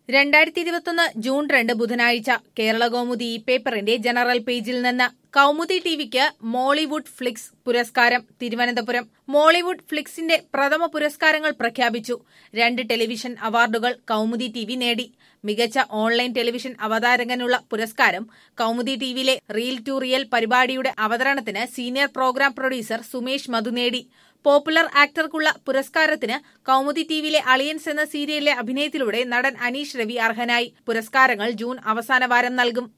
രണ്ടായിരത്തി ഇരുപത്തൊന്ന് ജൂൺ രണ്ട് ബുധനാഴ്ച കേരള കൗമുദി ഈ പേപ്പറിന്റെ ജനറൽ പേജിൽ നിന്ന് കൗമുദി ടിവിക്ക് മോളിവുഡ് ഫ്ലിക്സ് പുരസ്കാരം തിരുവനന്തപുരം മോളിവുഡ് ഫ്ലിക്സിന്റെ പ്രഥമ പുരസ്കാരങ്ങൾ പ്രഖ്യാപിച്ചു രണ്ട് ടെലിവിഷൻ അവാർഡുകൾ കൗമുദി ടി നേടി മികച്ച ഓൺലൈൻ ടെലിവിഷൻ അവതാരകനുള്ള പുരസ്കാരം കൗമുദി ടിവിയിലെ റീൽ ടു റിയൽ പരിപാടിയുടെ അവതരണത്തിന് senior programme producer Sumesh Madhu നേടി പോപ്പുലർ ആക്ടർക്കുള്ള പുരസ്കാരത്തിന് കൗമുദി ടിവിയിലെ അളിയൻസ് എന്ന സീരിയലിലെ അഭിനയത്തിലൂടെ നടൻ അനീഷ് രവി അർഹനായി പുരസ്കാരങ്ങൾ ജൂൺ അവസാന വാരം നൽകും